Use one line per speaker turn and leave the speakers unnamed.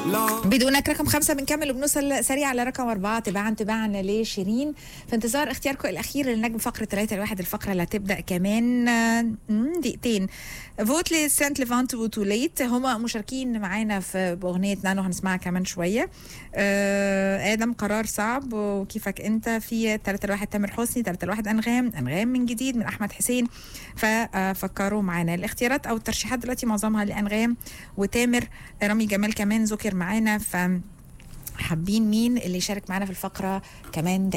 بدونك رقم خمسة بنكمل وبنوصل سريع لرقم أربعة تباعا تباعا لشيرين في انتظار اختياركم الأخير للنجم فقرة ثلاثة الواحد الفقرة اللي هتبدأ كمان آه، مم، دقيقتين فوت لسانت ليفانت وتوليت هما مشاركين معانا في بأغنية نانو هنسمعها كمان شوية آه، آدم قرار صعب وكيفك أنت في ثلاثة الواحد تامر حسني ثلاثة الواحد أنغام أنغام من جديد من أحمد حسين ففكروا معانا الاختيارات أو الترشيحات دلوقتي معظمها لأنغام وتامر رامي جمال كمان ذكر معانا ف حابين مين اللي يشارك معانا في الفقرة كمان